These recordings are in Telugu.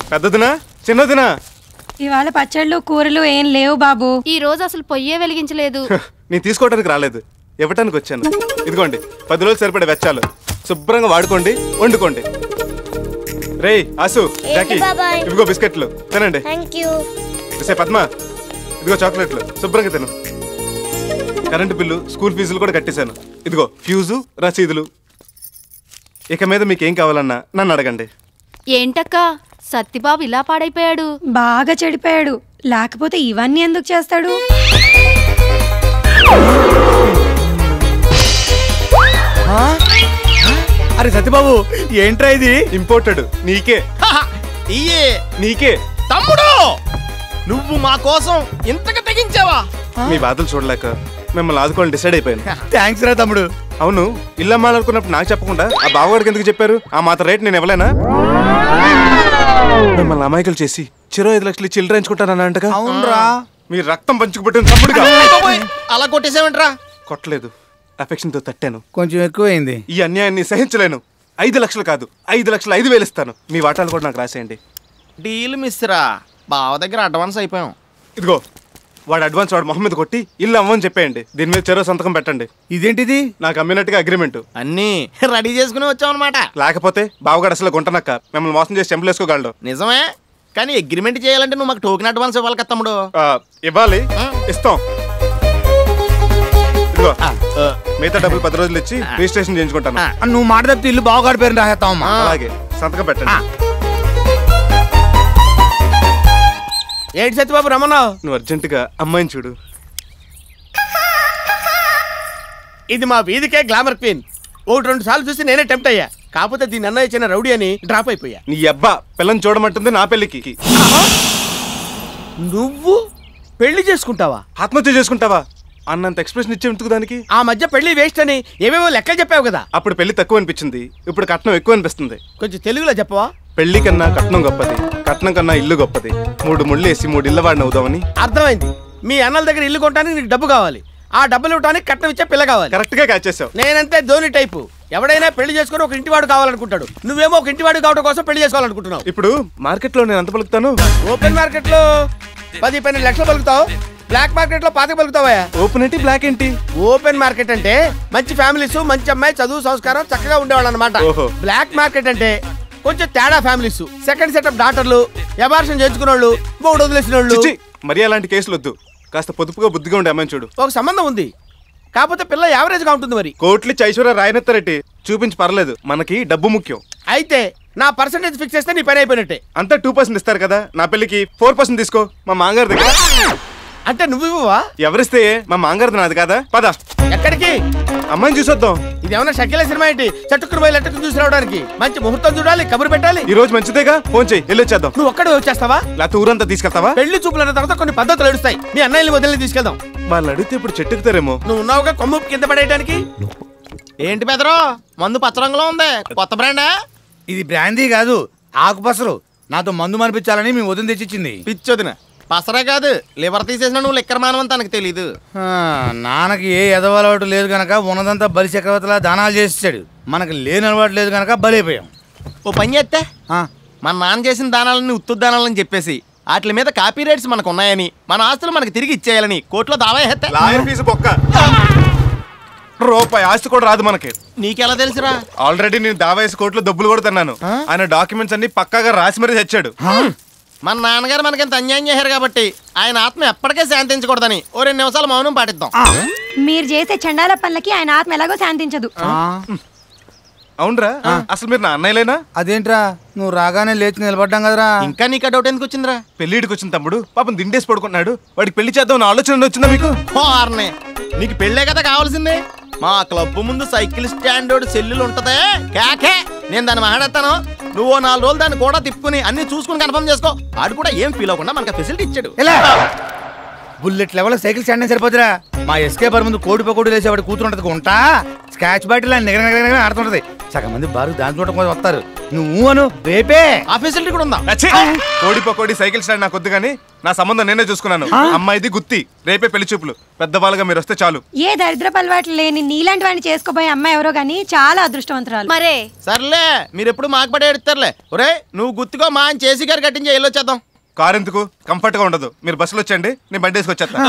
పెద్దదినా చిన్నదినా ఇవాళ పచ్చళ్ళు కూరలు ఏం లేవు బాబు ఈ రోజు అసలు పొయ్యే వెలిగించలేదు నేను తీసుకోవడానికి రాలేదు ఇవ్వటానికి వచ్చాను ఇదిగోండి పది రోజులు సరిపడే వెచ్చాలు శుభ్రంగా వాడుకోండి వండుకోండి రేయ్ ఆసు జాకీ బాబాయ్? ఇదిగో బిస్కెట్లు తినండి థ్యాంక్ యూ సే పద్మ ఇదిగో చాక్లెట్లు శుభ్రంగా తిను కరెంటు బిల్లు స్కూల్ ఫీజులు కూడా కట్టేశాను ఇదిగో ఫ్యూజు రసీదులు ఇక మీద మీకు ఏం కావాలన్నా నన్ను అడగండి ఏంటక్క సత్తిబాబు ఇలా పాడైపోయాడు బాగా చెడిపోయాడు లేకపోతే ఇవన్నీ ఎందుకు చేస్తాడు అరే సత్యబాబు ఏంట్రా ఇది ఇంపోర్టెడ్ నీకే ఇయ్యే నీకే తమ్ముడు నువ్వు మా కోసం ఇంతగా తెగించావా మీ బాధలు చూడలేక మిమ్మల్ని ఆదుకోవాలని డిసైడ్ అయిపోయాను థ్యాంక్స్ రా తమ్ముడు అవును ఇల్లు అమ్మాలనుకున్నప్పుడు నాకు చెప్పకుండా ఆ బావగాడికి ఎందుకు చెప్పారు ఆ మాత్రం రేట్ నేను ఇవ్వలేనా మిమ్మల్ని అమాయకులు చేసి చిరో ఐదు లక్షలు చిల్లరించుకుంటానన్న అంటగా అవునరా మీ రక్తం పంచుకుపెట్టిన తమ్ముడుగా బాబోయ్, అలా కొట్టేసావేంట్రా కొట్టలేదు అఫెక్షన్ తో తట్టాను కొంచెం ఎక్కువైంది ఈ అన్యాయాన్ని సహించలేను ఐదు లక్షలు కాదు ఐదు లక్షలు ఐదు వేలు ఇస్తాను మీ వాటాలు కూడా నాకు రాసేయండి డీల్ మిస్రా బావ దగ్గర అడ్వాన్స్ అయిపోయాం ఇదిగో వాడు అడ్వాన్స్ వాడు మొహం మీద కొట్టి ఇల్లు అమ్మని చెప్పేయండి దీని మీద చెరో సంతకం పెట్టండి ఇదేంటిది నాకు అమ్మినట్టుగా అగ్రిమెంట్ అన్నీ రెడీ చేసుకుని వచ్చాం అనమాట లేకపోతే బావగాడు అసలు గుంటనక్క మిమ్మల్ని మోసం చేసి చెంపలేసుకోగలడు నిజమే కానీ అగ్రిమెంట్ చేయాలంటే నువ్వు మాకు టోకెన్ అడ్వాన్స్ ఇవ్వాలి కదా తమ్ముడు ఆ, ఇవ్వాలి ఇస్తాం ఇదిగో మిగతా డబ్బులు పది రోజులు ఇచ్చి రిజిస్ట్రేషన్ చేయించుకుంటాను ఆ. నువ్వు మాట తప్పితే ఇల్లు బావగాడి పేరు రాసేస్తావమ్మా అలాగే సంతకం పెట్టండి ఏంటి సత్యబాబు రమ్మన్నావు నువ్వు అర్జెంటుగా అమ్మాయిని చూడు ఇది మా వీధికే గ్లామర్ క్వీన్ ఒకటి రెండు సార్లు చూసి నేనే టెంప్ట్ అయ్యా కాకపోతే దీని అన్నయ్య చిన్న రౌడీ అని డ్రాప్ అయిపోయా నీ అబ్బా పిల్లని చూడమంటుంది నా పెళ్ళికి నువ్వు పెళ్లి చేసుకుంటావా ఆత్మహత్య చేసుకుంటావా అన్నంత ఎక్స్ప్రెషన్ ఇచ్చే ఎందుకు దానికి ఆ మధ్య పెళ్లి వేస్ట్ అని ఏవేవో లెక్కలు చెప్పావు కదా అప్పుడు పెళ్లి తక్కువ అనిపించింది ఇప్పుడు కట్నం ఎక్కువ అనిపిస్తుంది కొంచెం తెలుగులో చెప్పవా పెళ్లి కన్నా కట్నం గొప్పది కట్నం కన్నా ఇల్లు గొప్పది మూడు ముళ్ళు వేసి మూడు ఇళ్ళ వాడిని అవుదామని అర్థమైంది మీ అన్నల దగ్గర ఇల్లు కొనడానికి నీకు డబ్బు కావాలి ఆ డబ్బులు ఇవ్వడానికి కట్నం ఇచ్చే పిల్ల కావాలి కరెక్ట్ గా క్యాచ్ చేసావు నేనంతే ధోని టైపు ఎవడైనా పెళ్లి చేసుకొని ఒక ఇంటివాడు కావాలనుకుంటాడు నువ్వేమో ఒక ఇంటివాడు కావడం కోసం పెళ్లి చేసుకోవాలనుకుంటున్నావు ఇప్పుడు మార్కెట్ లో నేను ఎంత పలుకుతాను ఓపెన్ మార్కెట్ లో పది పన్నెండు లక్షలు పలుకుతావు బ్లాక్ మార్కెట్ లో పాతిక పలుకుతావా ఓపెన్ ఏంటి బ్లాక్ ఏంటి ఓపెన్ మార్కెట్ అంటే మంచి ఫ్యామిలీస్ మంచి అమ్మాయి చదువు సంస్కారం చక్కగా ఉండేవాళ్ళు అనమాట ఓహో. బ్లాక్ మార్కెట్ అంటే కొంచెం తేడా ఫ్యామిలీస్ సెకండ్ సెటప్ డాక్టర్లు వ్యవహారం చేసుకున్న వాళ్ళు మూడు వదిలేసిన వాళ్ళు చిచ్చి మరి అలాంటి కేసులు వద్దు కాస్త పొదుపుగా బుద్ధిగా ఉండే అమ్మాయిని చూడు ఒక సంబంధం ఉంది కాకపోతే పిల్ల యావరేజ్ గా ఉంటుంది మరి కోట్లు ఇచ్చి ఐశ్వర్య రాయనెత్తారెట్టి చూపించి పర్లేదు మనకి డబ్బు ముఖ్యం అయితే నా పర్సంటేజ్ ఫిక్స్ చేస్తే నీ పని అయిపోయినట్టే అంతా టూ పర్సెంట్ ఇస్తారు కదా నా పెళ్లికి ఫోర్ పర్సెంట్ తీసుకో మా మాంగారి దగ్గర అంటే నువ్వు ఇవ్వవా ఎవరిస్తే మా మాంగారిది నాది కాదా పద ఎక్కడికి అమ్మాయిని చూసొద్దాం ఇది ఏమన్నా షకిల సినిమా ఏంటి చట్టుకుని పోయి లట్టుకుని చూసి రావడానికి మంచి ముహూర్తం చూడాలి కబురు పెట్టాలి ఈ రోజు మంచిదేగా ఫోన్ చేయి వెళ్ళొచ్చేద్దాం నువ్వు ఒక్కడే వచ్చేస్తావా లేకపోతే ఊరంతా తీసుకెళ్తావా పెళ్లి చూపులు అన్న తర్వాత కొన్ని పద్ధతులు ఎడుస్తాయి మీ అన్నయ్యని వదిలి తీసుకెళ్దాం వాళ్ళు అడిగితే ఇప్పుడు చెట్టుకుతారేమో నువ్వు ఉన్నావుగా కొమ్ము కింద పడేయడానికి ఏంటి బెదరో మందు పచ్చ రంగులో ఉంది కొత్త బ్రాండా ఇది బ్రాందీ కాదు ఆకుపసరు నాతో మందు మనిపించాలని మీ వదిన తెచ్చిచ్చింది పిచ్చొదిన పసరే కాదు లివర్ తీసేసిన నువ్వు లిక్కర్ మానవని తనకు తెలీదు ఆ, నాన్నకి ఏ ఎదవలవాటు లేదు గనక ఉన్నదంతా బలి చక్రవర్తిలా దానాలు చేసాడు మనకి లేని అలవాటు లేదు గనక బలైపోయాం ఓ పని చేస్తే ఆ, మన నాన్న చేసిన దానాలని ఉత్తు దానాలని చెప్పేసి వాటి మీద కాపీ రైట్స్ మనకు ఉన్నాయని మన ఆస్తులు మనకి తిరిగి ఇచ్చేయాలని కోర్టులో దావా వేస్తే లాయర్ ఫీజు బొక్క రూపాయి ఆస్తి కూడా రాదు మనకి నీకెలా తెలుసురా ఆల్రెడీ నేను దావేసి కోర్టులో డబ్బులు కూడా తిన్నాను ఆయన డాక్యుమెంట్స్ అన్ని పక్కాగా రాసి మరీ తెచ్చాడు మన నాన్నగారు మనకింత అన్యాయం చేశారు కాబట్టి ఆయన ఆత్మ ఎప్పటికే శాంతించకూడదని ఓ రెండు నిమిషాలు మౌనం పాటిద్దాం మీరు చేసే చండాల పనులకి ఆయన ఆత్మ ఎలాగో శాంతించదు ఆ, అవునరా అసలు మీరు నా అన్నయ్యలేనా అదేంట్రా నువ్వు రాగానే లేచి నిలబడ్డాం కదరా ఇంకా నీకు డౌట్ ఎందుకు వచ్చిందిరా పెళ్లిడికి వచ్చిన తమ్ముడు పాపం దిండేసి పడుకున్నాడు వాడికి పెళ్లి చేద్దాం అన్న ఆలోచన వచ్చిందా మీకు ఓ ఆర్నే నీకు పెళ్ళే కదా కావాల్సింది మా క్లబ్ ముందు సైకిల్ స్టాండ్ సెల్లులు ఉంటదే కేకే నేను దాన్ని మాట్లాడతాను నువ్వు ఓ నాలుగు రోజులు దాన్ని కూడా తిప్పుకుని అన్ని చూసుకుని కన్ఫర్మ్ చేసుకో ఆడు కూడా ఏం ఫీల్ అవ్వకుండా మనకు ఫెసిలిటీ ఇచ్చాడు ఎలా బుల్లెట్ లెవెల్ సైకిల్ స్టాండ్ సరిపోతురా మా ఎస్కే బార్ ముందు కోడి పకోడి వేసేవాడు కూతురుంటది ఉంటా స్కాచ్ బాటిల్ నిగర నిగర నిగర ఆడుతుంటది సగం మంది బారు దాని చూడటం కోసం వస్తారు నువ్వు అను రేపే ఆ ఫెసిలిటీ కూడా ఉందా అచ్చే! కోడి పకోడి సైకిల్ స్టాండ్ నాకు వద్దు కానీ నా సంబంధం నేనే చూసుకున్నాను అమ్మాయిది గుత్తి రేపే పెళ్లి చూపులు పెద్దవాళ్ళగా మీరు వస్తే చాలు ఏ దరిద్రపు అలవాట్లు లేని నీలాంటి వాడిని చేసుకోబోయే అమ్మాయి ఎవరో గానీ చాలా అదృష్టవంతురాలు మరే సర్లే మీరు ఎప్పుడు మాకు పడే ఎడతారులే ఒరే నువ్వు గుర్తుకో మా ఆయన చేసి గారు కట్టించి వెళ్ళొచ్చేద్దాం కారు ఎందుకు కంఫర్ట్ గా ఉండదు మీరు బస్సులో వచ్చండి నేను బండి వేసుకొచ్చేస్తా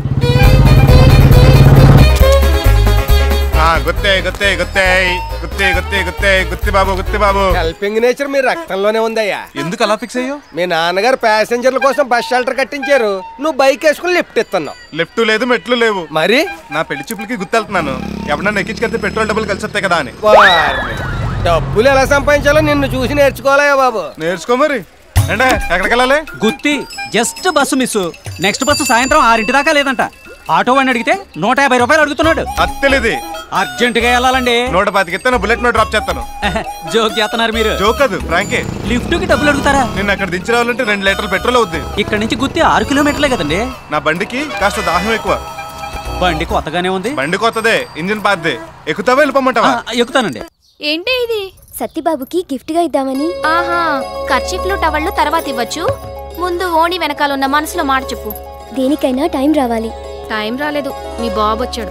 ఆ, గుత్తే గుత్తే గుత్తే గుత్తే గుత్తే గుత్తే గుత్తి బాబు గుత్తి బాబు హెల్పింగ్ నేచర్ మీ రక్తంలోనే ఉందయ్యా ఎందుకు అలా ఫిక్స్ అయ్యో మీ నాన్నగారు ప్యాసింజర్ల కోసం బస్ షెల్టర్ కట్టించారు నువ్వు బైక్ వేసుకుని లిఫ్ట్ ఇస్తున్నావు లెఫ్ట్ లేదు మెట్లు లేవు మరి నా పెళ్లి చూపులకి గుర్తెళ్తున్నాను ఎవరన్నా ఎక్కించుకెళ్తే పెట్రోల్ డబ్బులు కలిసి వస్తాయి కదా అని వారిని. డబ్బులు ఎలా సంపాదించాలో నిన్ను చూసి నేర్చుకోవాలయ్యా బాబు నేర్చుకో మరి అంటే ఎక్కడికి వెళ్ళాలి Gutti just bus miss next bus సాయంత్రం ఆరింటి దాకా లేదంట ఆటో వాడిని అడిగితే నూట యాభై రూపాయలు అడుగుతున్నాడు అత్తలేది అర్జెంట్ గా వెళ్ళాలండి నూట పాతికి ఎత్తాను బుల్లెట్ నోట్ డ్రాప్ చేస్తాను జోక్ చేస్తున్నారు మీరు జోక్ కాదు ఫ్రాంకే లిఫ్ట్ కి డబ్బులు అడుగుతారా నిన్ను అక్కడ దించి రావాలంటే రెండు లీటర్ల పెట్రోల్ అవుద్ది ఇక్కడ నుంచి గుత్తి ఆరు కిలోమీటర్లే కదండి నా బండికి కాస్త దాహం ఎక్కువ బండి కొత్తగానే ఉంది బండి కొత్తదే ఇంజిన్ పాతదే ఎక్కుతావా వెళ్ళిపోమంటావా ఆ, ఎక్కుతానండి ఏంటి ఇది సత్తిబాబుకి గిఫ్ట్ గా ఇద్దామని ఆహా కర్చీఫ్లు టవళ్ళు తర్వాత ఇవ్వచ్చు ముందు ఓణి వెనకాలన్న మనసులో మాట చెప్పు దేనికైనా టైం రావాలి టైం రాలేదు మీ బాబు వచ్చాడు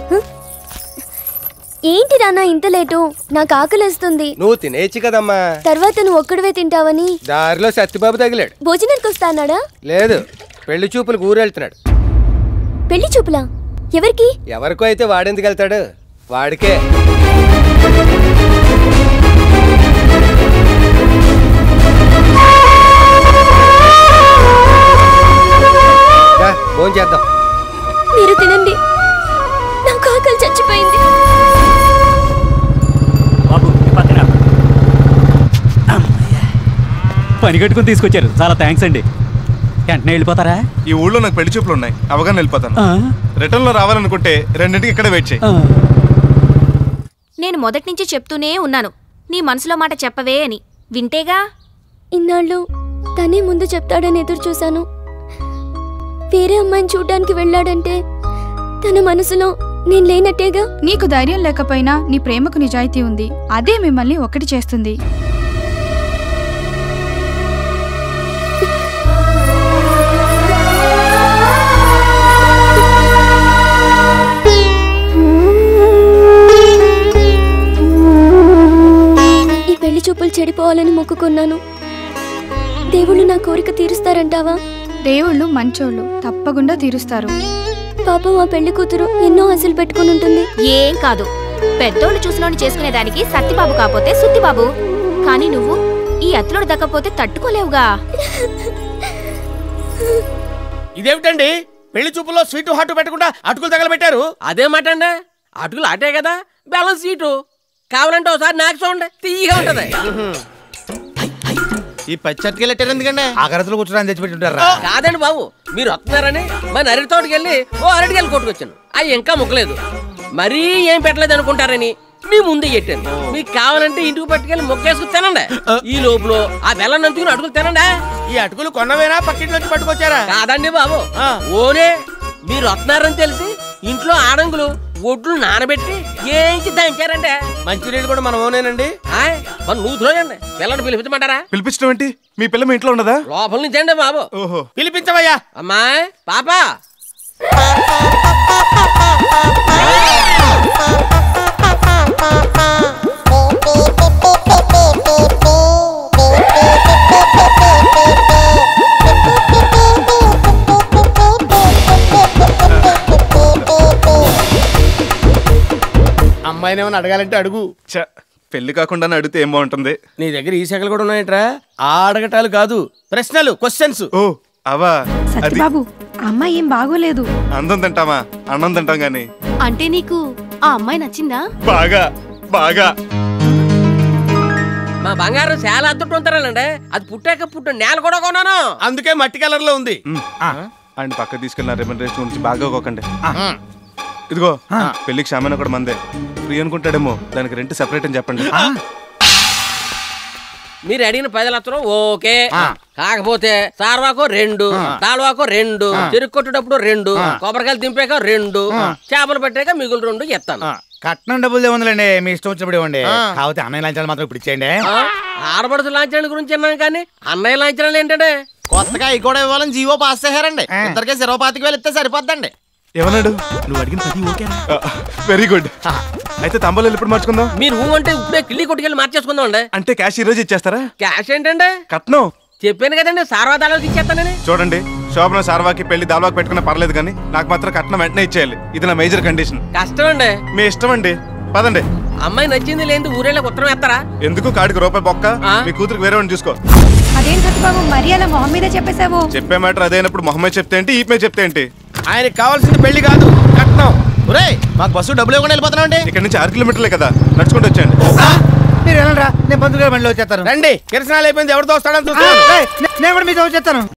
ఏంటి నాన్న ఇంత లేటు నాకు ఆకలేస్తుంది నువ్వు తినేయచ్చు కదమ్మా తర్వాత నువ్వు ఒక్కడివే తింటావని దారిలో సత్యబాబు తగిలాడు భోజనానికి వస్తానాడా లేదు పెళ్లి చూపులకు ఊరు వెళ్తున్నాడు పెళ్లి చూపులా ఎవరికి ఎవరికో అయితే వాడెందుకు వెళ్తాడు వాడికే దా, భోజనం చేద్దాం మీరు తినండి నాకు ఆకలి చచ్చిపోయింది బాబు ఈ పక్కన. అమ్మయ్య. పని కట్టుకుని తీసుకొచ్చారు చాలా థ్యాంక్స్ అండి వెంటనే వెళ్ళిపోతారా ఈ ఊళ్ళో నాకు పెళ్లి చూపులు ఉన్నాయి అవగానే వెళ్ళిపోతాను ఆ, రిటర్న్ లో రావాలనుకుంటే రెండింటికి ఇక్కడే వెయిట్ చేయి ఆ. నేను మొదటి నుంచి చెప్తూనే ఉన్నాను నీ మనసులో మాట చెప్పవే అని వింటేగా ఇన్నాళ్ళు తనే ముందు చెప్తాడని ఎదురు చూశాను వేరే అమ్మాయిని చూడ్డానికి వెళ్ళాడంటే తన మనసులో నేను లేనట్టేగా నీకు ధైర్యం లేకపోయినా నీ ప్రేమకు నిజాయితీ ఉంది అదే మిమ్మల్ని ఒకటి చేస్తుంది ఈ పెళ్లి చూపులు చెడిపోవాలని మొక్కుకున్నాను దేవుళ్ళు నా కోరిక తీరుస్తారంటావా దేవుళ్ళు మంచోళ్ళు తప్పకుండా తీరుస్తారు పాపం ఆ పెళ్లి కూతురు ఎన్నో ఆశలు పెట్టుకుని ఉంటుంది ఏం కాదు పెద్దోళ్ళు చూసినోని చేసుకునేదానికి సత్తిబాబు కాపోతే సుత్తిబాబు కానీ నువ్వు ఈ అత్తులోడు దక్కపోతే తట్టుకోలేవుగా ఇదేమిటండి పెళ్లి చూపుల్లో స్వీట్ హాట్ పెట్టకుండా అటుకులు తగలబెట్టారు అదే మాట అండి అటుకులు అటే కదా బ్యాలెన్స్ సీటు కావాలంటే ఒకసారి నాకు చూడండి తీయగా ఉంటది ఈ పచ్చి అటుకెళ్ళి పెట్టారు ఎందుకండి ఆఖరతులు కూర్చోడానికి తెచ్చిపెట్టి ఉంటారా కాదండి బాబు మీరు వస్తున్నారని మన అరటి తోటకి వెళ్ళి ఓ అరటికెళ్ళి కొట్టుకొచ్చాను అవి ఇంకా ముక్కలేదు మరీ ఏం పెట్టలేదు అనుకుంటారని మీ ముందే పెట్టాను మీకు కావాలంటే ఇంటికి పట్టుకెళ్ళి మొక్కేసుకుని తినండి ఈ లోపల ఆ బెల్లం నంచుకుని అటుకులు తినండి ఈ అటుకులు కొన్నవేనా పక్కింట్లోంచి పట్టుకొచ్చారా కాదండి బాబు ఆ. ఓనే మీరు వస్తున్నారని తెలిసి ఇంట్లో ఆడంగులు ఒడ్లు నానబెట్టి ఏంచి దంచారండి మంచినీళ్ళు కూడా మనం ఓనేనండి ఆయ్, మరి నువ్వు చూడండి పిల్లని పిలిపించమంటారా పిలిపించడం ఏంటి మీ పిల్ల మీ ఇంట్లో ఉండదా లోపల నుంచి అండి బాబు ఓహో పిలిపించవయ్యా అమ్మాయి పాపా అమ్మాయిని ఏమైనా అడగాలంటే అడుగు ఛ, పెళ్లి కాకుండా అడిగితే ఏం బాగుంటుంది నీ దగ్గర ఈ శాఖలు కూడా ఉన్నాయట్రా ఆ అడగటాలు కాదు ప్రశ్నలు క్వశ్చన్స్ ఓ అవా అది సత్యబాబు అమ్మాయి ఏం బాగోలేదు అందం తింటామా అన్నం తింటాం గాని అంటే నీకు ఆ అమ్మాయి నచ్చిందా బాగా బాగా మా బంగారం చాలా అద్దుట్టు ఉంటారండి అది పుట్టాక పుట్టు నేల కూడా కొన్నాను అందుకే మట్టి కలర్ లో ఉంది ఉమ్. ఆయన పక్క తీసుకెళ్ళిన రెమ్యూనరేషన్ గురించి బాగా ఒకండి ఇదిగో పెళ్లికి సామాన్ కూడా మందే ఫ్రీ అనుకుంటాడేమో దానికి రెంట్ సెపరేట్ అని చెప్పండి మీరు అడిగిన పది లక్షలు ఓకే ఆ. కాకపోతే సార్వాకు రెండు తాళ్వాకు రెండు చెరుకు కొట్టేటప్పుడు రెండు కొబ్బరికాయలు దింపాక రెండు చేపలు పెట్టాక మిగులు రెండు ఇస్తాను కట్నం డబ్బులు ఏముందిలేండి మీ ఇష్టం వచ్చినప్పుడు ఇవ్వండి కాకపోతే అన్నయ్య లంచాలు మాత్రం ఇప్పుడు ఇచ్చేయండి ఆ, ఆడపడుచు లాంఛనాల గురించి విన్నాను కానీ అన్నయ్య లాంఛనాలు ఏంటంటే కొత్తగా అవి కూడా ఇవ్వాలని జీవో పాస్ చేశారండి ఇద్దరికి శిరోపాతికి వెళ్ళి ఇస్తే సరిపోద్దండి ఏమన్నాడు నువ్వు అడిగిన ప్రతి ఓకే వెరీ గుడ్ అయితే తంబాలు ఎప్పుడు మార్చుకుందాం మీరు ఊ అంటే ఇప్పుడే కిళ్ళి కొట్టుకెళ్ళి మార్చేసుకుందాం అండి అంటే క్యాష్ ఈ రోజు ఇచ్చేస్తారా క్యాష్ ఏంటంటే కట్నం చెప్పాను కదండి సార్వాదాలకు ఇచ్చేస్తానని చూడండి శోభన సార్వాకి పెళ్లి దాల్వాకి పెట్టుకున్న పర్లేదు కానీ నాకు మాత్రం కట్నం వెంటనే ఇచ్చేయాలి ఇది నా మేజర్ కండిషన్ కష్టం అండి మీ ఇష్టం అండి పదండి అమ్మాయి నచ్చింది లేని ఊరేళ్ళకి ఉత్తరం వేస్తారా ఎందుకు కాడికి రూపాయి బొక్క ఆ? మీ కూతురికి వేరే వాడిని చూసుకో అదేం సత్యబాబు మరీ అలా మొహం మీదే చెప్పేశావు చెప్పే మ్యాటర్ అదైనప్పుడు మొహమ్మద్ చెప్తే ఏంటి ఈపే చెప్తే ఏంటి ఆయనకి కావాల్సింది పెళ్లి కాదు కట్నం ఒరే మాకు బస్సు డబ్బులు ఇవ్వకుండా వెళ్ళిపోతున్నావు అండి ఇక్కడ నుంచి ఆరు కిలోమీటర్లే కదా నడుచుకుంటూ వచ్చేయండి మీరు వెళ్ళండి రా నేను పంతులు గారి బండిలో వచ్చేస్తాను రండి కిరసనాలు అయిపోయింది ఎవరితో వస్తాడని చూస్తాను ఏయ్, నే- నేను కూడా మీతో వచ్చేస్తాను